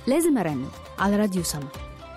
لازم أرن على راديو سما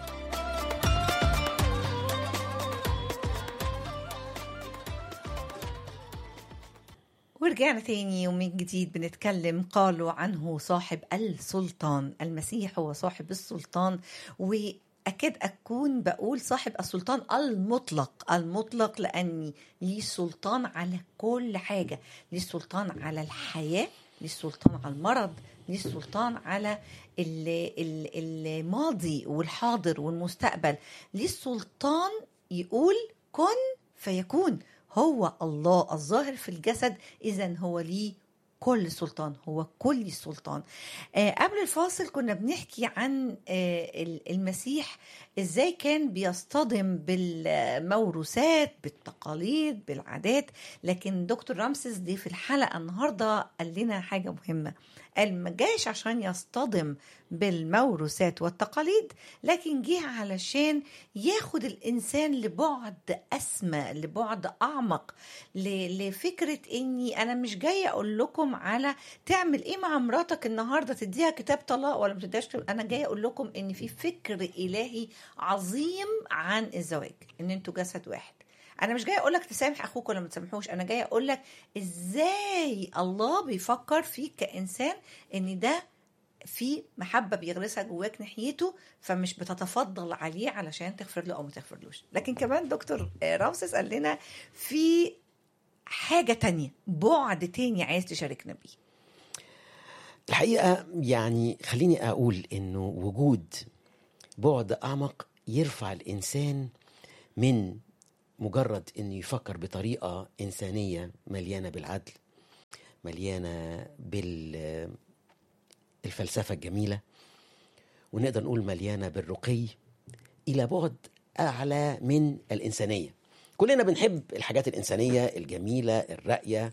ورجعنا تاني ومن جديد بنتكلم قالوا عنه صاحب السلطان المسيح هو صاحب السلطان وأكاد أكون بقول صاحب السلطان المطلق المطلق لأني ليه سلطان على كل حاجة ليه سلطان على الحياة ليه سلطان على المرض ليه سلطان على ال- ال- الماضي والحاضر والمستقبل ليه السلطان يقول كن فيكون هو الله الظاهر في الجسد اذا هو ليه كل سلطان هو كل السلطان آه قبل الفاصل كنا بنحكي عن آه ال- المسيح ازاي كان بيصطدم بالموروثات بالتقاليد بالعادات لكن دكتور رامسيس دي في الحلقه النهارده قال لنا حاجه مهمه قال ما جاش عشان يصطدم بالموروثات والتقاليد لكن جه علشان ياخد الانسان لبعد اسمى لبعد اعمق ل- لفكره اني انا مش جايه اقول لكم على تعمل ايه مع مراتك النهارده تديها كتاب طلاق ولا ما تديهاش كتاب- انا جايه اقول لكم ان في فكر الهي عظيم عن الزواج ان انتوا جسد واحد انا مش جايه اقول لك تسامح اخوك ولا ما تسامحوش انا جايه اقول لك ازاي الله بيفكر فيك كانسان ان ده في محبه بيغرسها جواك ناحيته فمش بتتفضل عليه علشان تغفر له او ما تغفرلوش لكن كمان دكتور آه، رامسيس قال لنا في حاجه تانية بعد تاني عايز تشاركنا بيه الحقيقة يعني خليني أقول إنه وجود بعد أعمق يرفع الإنسان من مجرد إنه يفكر بطريقة إنسانية مليانة بالعدل مليانة بالفلسفة الجميلة ونقدر نقول مليانة بالرقي إلى بعد أعلى من الإنسانية كلنا بنحب الحاجات الإنسانية الجميلة الراقية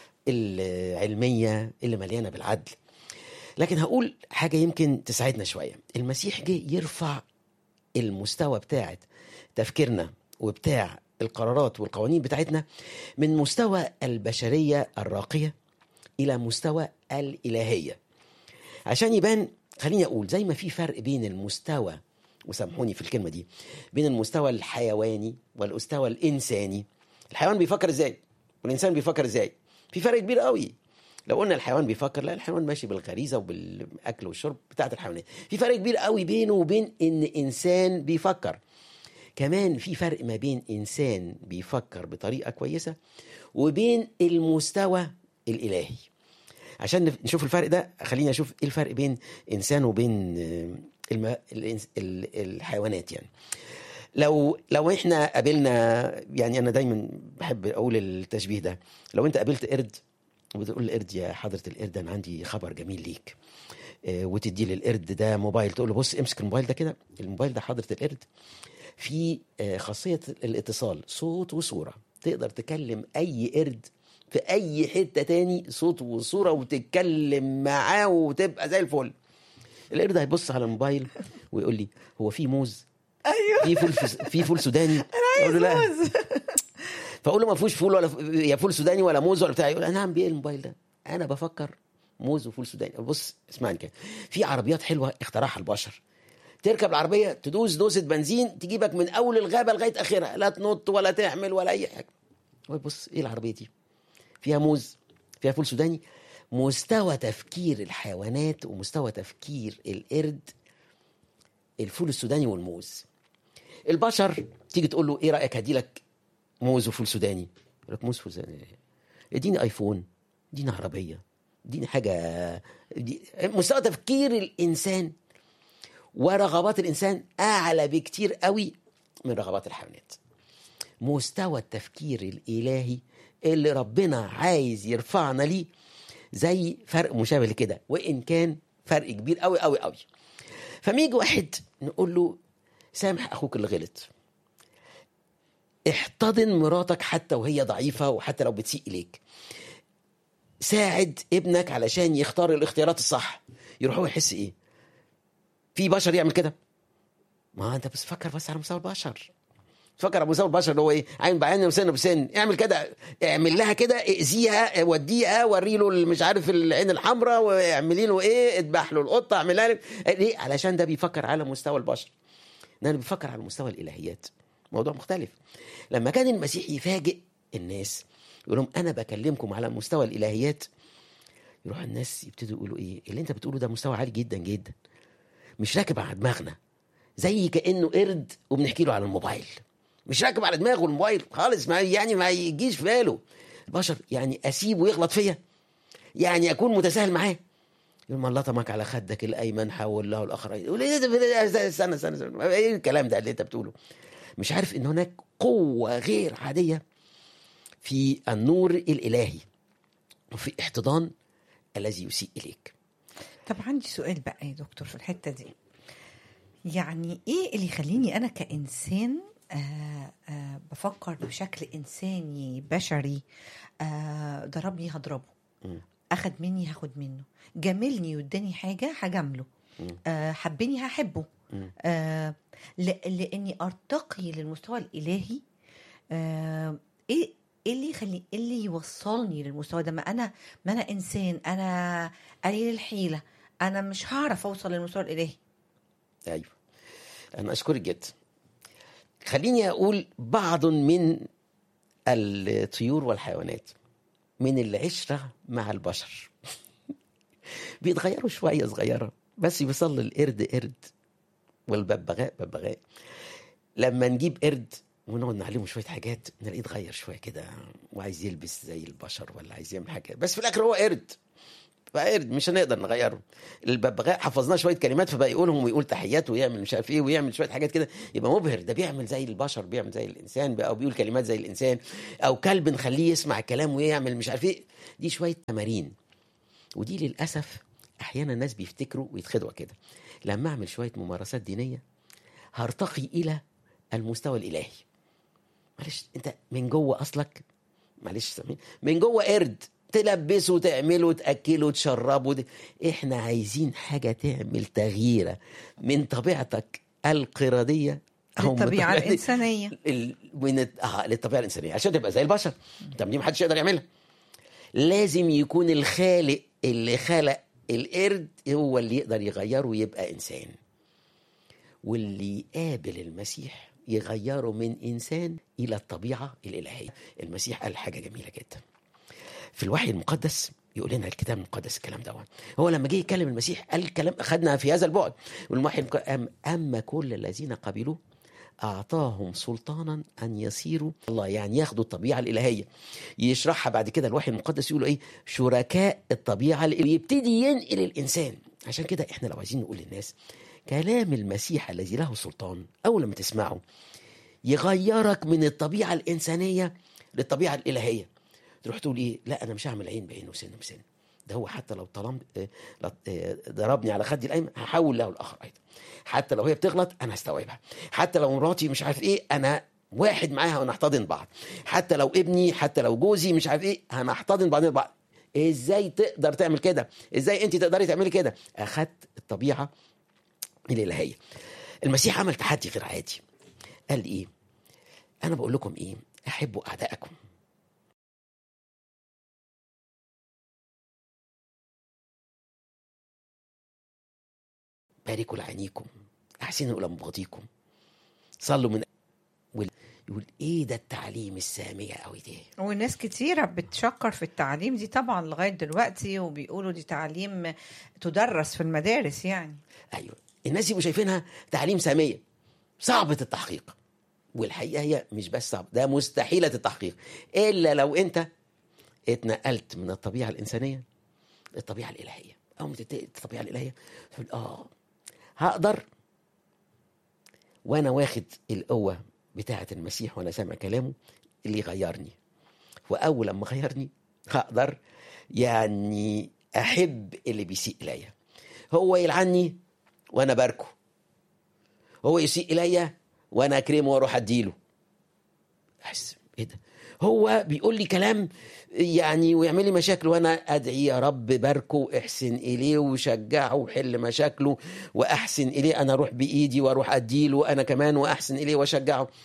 العلمية اللي مليانة بالعدل لكن هقول حاجة يمكن تساعدنا شوية المسيح جه يرفع المستوى بتاعت تفكيرنا وبتاع القرارات والقوانين بتاعتنا من مستوى البشرية الراقية إلى مستوى الإلهية عشان يبان خليني أقول زي ما في فرق بين المستوى وسامحوني في الكلمة دي بين المستوى الحيواني والمستوى الإنساني الحيوان بيفكر إزاي والإنسان بيفكر إزاي في فرق كبير قوي لو قلنا الحيوان بيفكر لا الحيوان ماشي بالغريزه وبالاكل والشرب بتاعت الحيوانات في فرق كبير قوي بينه وبين ان انسان بيفكر كمان في فرق ما بين انسان بيفكر بطريقه كويسه وبين المستوى الالهي عشان نف- نشوف الفرق ده خلينا اشوف ايه الفرق بين انسان وبين آه، الم... الإنس- ال- الحيوانات يعني لو لو احنا قابلنا يعني انا دايما بحب اقول التشبيه ده لو انت قابلت قرد وتقول للقرد يا حضره القرد انا عندي خبر جميل ليك آه، وتدي للقرد ده موبايل تقول له بص امسك الموبايل ده كده الموبايل ده حضره القرد في آه، خاصيه الاتصال صوت وصوره تقدر تكلم اي قرد في اي حته تاني صوت وصوره وتتكلم معاه وتبقى زي الفل القرد هيبص على الموبايل ويقول لي هو في موز ايوه في فول في فول سوداني اقول له لا فاقول له ما فيهوش فول ولا يا فول سوداني ولا موز ولا بتاع يقول انا هعمل بيه الموبايل ده انا بفكر موز وفول سوداني بص اسمعني كده في عربيات حلوه اخترعها البشر تركب العربيه تدوس دوسه بنزين تجيبك من اول الغابه لغايه اخرها لا تنط ولا تعمل ولا اي حاجه هو بص ايه العربيه دي فيها موز فيها فول سوداني مستوى تفكير الحيوانات ومستوى تفكير القرد الفول السوداني والموز البشر تيجي تقول له ايه رايك هدي لك موز وفول سوداني يقول لك موز وفول سوداني اديني ايفون اديني عربيه اديني حاجه دي مستوى تفكير الانسان ورغبات الانسان اعلى بكتير قوي من رغبات الحيوانات مستوى التفكير الالهي اللي ربنا عايز يرفعنا ليه زي فرق مشابه لكده وان كان فرق كبير قوي قوي قوي فما يجي واحد نقول له سامح اخوك اللي غلط احتضن مراتك حتى وهي ضعيفة وحتى لو بتسيء إليك ساعد ابنك علشان يختار الاختيارات الصح يروح هو يحس ايه في بشر يعمل كده ما انت بس فكر بس على مستوى البشر فكر على مستوى البشر اللي هو ايه عين بعين وسن بسن اعمل كده اعمل لها كده اذيها وديها وري له مش عارف العين الحمراء واعملي له ايه اذبح له القطه اعملها له ليه علشان ده بيفكر على مستوى البشر ده بيفكر على مستوى الالهيات موضوع مختلف لما كان المسيح يفاجئ الناس يقول لهم انا بكلمكم على مستوى الالهيات يروح الناس يبتدوا يقولوا ايه اللي انت بتقوله ده مستوى عالي جدا جدا مش راكب على دماغنا زي كانه قرد وبنحكي له على الموبايل مش راكب على دماغه الموبايل خالص ما يعني ما يجيش في باله البشر يعني اسيبه يغلط فيا يعني اكون متساهل معاه يقول من لطمك على خدك الايمن حول له الاخر يقول ايه ده استنى استنى استنى ايه الكلام ده اللي انت بتقوله مش عارف ان هناك قوه غير عاديه في النور الالهي وفي احتضان الذي يسيء اليك طب عندي سؤال بقى يا دكتور في الحته دي يعني ايه اللي يخليني انا كانسان آه آه بفكر بشكل انساني بشري آه ضربني هضربه مم. اخد مني هاخد منه جاملني واداني حاجه هجامله مم. آه حبني هحبه مم. آه ل- لاني ارتقي للمستوى الالهي آه ايه ايه اللي يخلي ايه اللي يوصلني للمستوى ده ما انا ما انا انسان انا قليل الحيله انا مش هعرف اوصل للمستوى الالهي ايوه انا اشكرك جدا خليني اقول بعض من الطيور والحيوانات من العشره مع البشر بيتغيروا شويه صغيره بس بيصل القرد قرد والببغاء ببغاء لما نجيب قرد ونقعد نعلمه شويه حاجات نلاقيه اتغير شويه كده وعايز يلبس زي البشر ولا عايز يعمل حاجه بس في الاخر هو قرد فقرد مش هنقدر نغيره الببغاء حفظناه شويه كلمات فبقى يقولهم ويقول تحيات ويعمل مش عارف ايه ويعمل شويه حاجات كده يبقى مبهر ده بيعمل زي البشر بيعمل زي الانسان بقى او بيقول كلمات زي الانسان او كلب نخليه يسمع الكلام ويعمل مش عارف ايه دي شويه تمارين ودي للاسف احيانا الناس بيفتكروا ويتخدعوا كده لما اعمل شويه ممارسات دينيه هرتقي الى المستوى الالهي معلش انت من جوه اصلك معلش سامحني من جوه قرد تلبسه تعمله تاكله تشربه دي. احنا عايزين حاجه تعمل تغييره من طبيعتك القرديه او من الطبيعه طبيعتك- الانسانيه ال- من الت- اه للطبيعه الانسانيه عشان تبقى زي البشر طب دي محدش يقدر يعملها لازم يكون الخالق اللي خلق القرد هو اللي يقدر يغيره ويبقى انسان واللي يقابل المسيح يغيره من انسان الى الطبيعه الالهيه المسيح قال حاجه جميله جدا في الوحي المقدس يقول لنا الكتاب المقدس الكلام ده هو لما جه يتكلم المسيح قال كلام اخذنا في هذا البعد والوحي المق- أم اما كل الذين قبلوه أعطاهم سلطانا أن يصيروا الله يعني ياخدوا الطبيعة الإلهية يشرحها بعد كده الوحي المقدس يقولوا إيه شركاء الطبيعة الإلهية يبتدي ينقل الإنسان عشان كده إحنا لو عايزين نقول للناس كلام المسيح الذي له سلطان أول لما تسمعه يغيرك من الطبيعة الإنسانية للطبيعة الإلهية تروح تقول إيه لا أنا مش هعمل عين بعين وسن بسن ده هو حتى لو طلم آه، لط- آه، ضربني على خدي الايمن هحول له الاخر ايضا حتى لو هي بتغلط انا هستوعبها حتى لو مراتي مش عارف ايه انا واحد معاها ونحتضن بعض حتى لو ابني حتى لو جوزي مش عارف ايه هنحتضن بعضنا بعض ازاي تقدر تعمل كده ازاي انت تقدري تعملي كده اخدت الطبيعه الالهيه المسيح عمل تحدي غير عادي قال ايه انا بقول لكم ايه احبوا اعدائكم باركوا لعينيكم احسنوا الى مبغضيكم صلوا من وال- يقول ايه ده التعليم الساميه قوي ده وناس كتيرة بتشكر في التعليم دي طبعا لغاية دلوقتي وبيقولوا دي تعليم تدرس في المدارس يعني ايوه الناس يبقوا شايفينها تعليم ساميه صعبه التحقيق والحقيقه هي مش بس صعب ده مستحيله التحقيق الا لو انت اتنقلت من الطبيعه الانسانيه للطبيعه الالهيه او من الت- الطبيعه الالهيه تقول اه هقدر وانا واخد القوه بتاعه المسيح وانا سامع كلامه اللي يغيرني واول لما غيرني هقدر يعني احب اللي بيسيء اليا هو يلعني وانا باركه هو يسيء اليا وانا اكرمه واروح اديله احس ايه ده هو بيقول لي كلام يعني ويعمل لي مشاكل وانا ادعي يا رب باركه واحسن اليه وشجعه وحل مشاكله واحسن اليه انا اروح بايدي واروح اديله انا كمان واحسن اليه واشجعه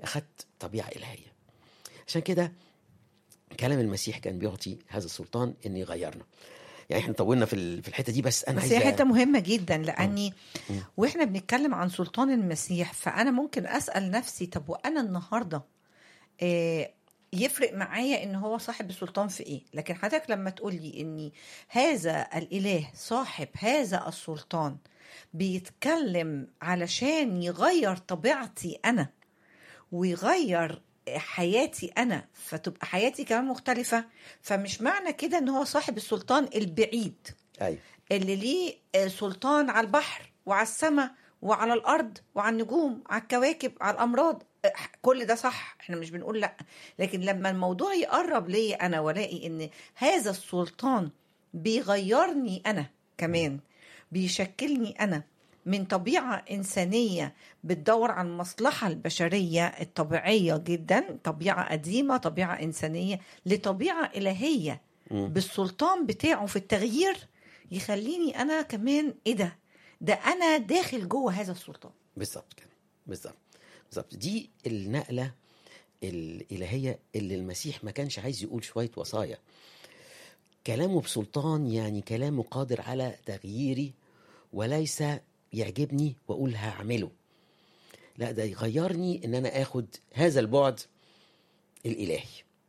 اخدت طبيعه الهيه عشان كده كلام المسيح كان بيعطي هذا السلطان ان يغيرنا يعني احنا طولنا في ال- في الحته دي بس انا بس عايز هي حته مهمه جدا لاني مم. واحنا بنتكلم عن سلطان المسيح فانا ممكن اسال نفسي طب وانا النهارده آه، يفرق معايا ان هو صاحب السلطان في ايه لكن حضرتك لما تقول لي ان هذا الاله صاحب هذا السلطان بيتكلم علشان يغير طبيعتي انا ويغير حياتي انا فتبقى حياتي كمان مختلفه فمش معنى كده ان هو صاحب السلطان البعيد ايوه اللي ليه آه، سلطان على البحر وعلى السماء وعلى الارض وعلى النجوم على الكواكب على الامراض آه، كل ده صح احنا مش بنقول لا لكن لما الموضوع يقرب لي انا والاقي ان هذا السلطان بيغيرني انا كمان بيشكلني انا من طبيعة إنسانية بتدور على المصلحة البشرية الطبيعية جدا طبيعة قديمة طبيعة إنسانية لطبيعة إلهية مم. بالسلطان بتاعه في التغيير يخليني انا كمان ايه ده ده انا داخل جوه هذا السلطان بالظبط كده بالظبط بالظبط دي النقله الالهيه اللي المسيح ما كانش عايز يقول شويه وصايا كلامه بسلطان يعني كلامه قادر على تغييري وليس يعجبني واقول هعمله لا ده يغيرني ان انا اخد هذا البعد الالهي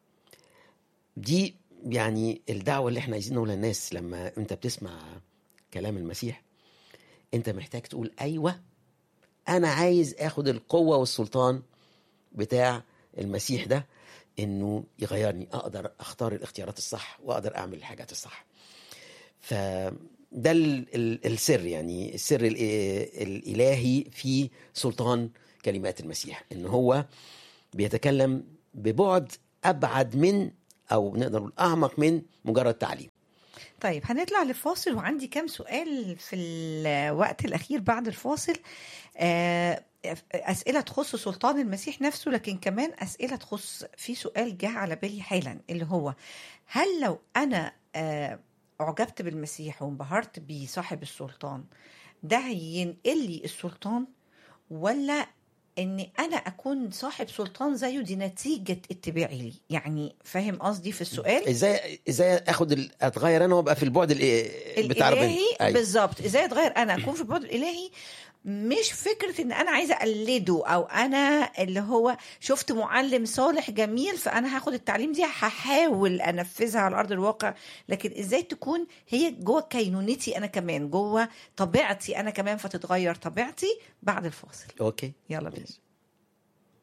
دي يعني الدعوه اللي احنا عايزين نقولها للناس لما انت بتسمع كلام المسيح انت محتاج تقول ايوه انا عايز اخد القوه والسلطان بتاع المسيح ده انه يغيرني اقدر اختار الاختيارات الصح واقدر اعمل الحاجات الصح فده ال- ال- السر يعني السر ال- الالهي في سلطان كلمات المسيح ان هو بيتكلم ببعد ابعد من او نقدر نقول اعمق من مجرد تعليم طيب هنطلع لفاصل وعندي كام سؤال في الوقت الاخير بعد الفاصل آه، اسئله تخص سلطان المسيح نفسه لكن كمان اسئله تخص في سؤال جه على بالي حالا اللي هو هل لو انا آه، اعجبت بالمسيح وانبهرت بصاحب السلطان ده هينقل لي السلطان ولا ان انا اكون صاحب سلطان زيه دي نتيجه اتباعي لي يعني فاهم قصدي في السؤال ازاي ازاي اخد ال- اتغير انا وابقى في البعد ال- بتاع ربنا الالهي أيوة. بالظبط ازاي اتغير انا اكون في البعد الالهي مش فكره ان انا عايزه اقلده او انا اللي هو شفت معلم صالح جميل فانا هاخد التعليم دي هحاول انفذها على ارض الواقع لكن ازاي تكون هي جوه كينونتي انا كمان جوه طبيعتي انا كمان فتتغير طبيعتي بعد الفاصل اوكي يلا بينا ماشي.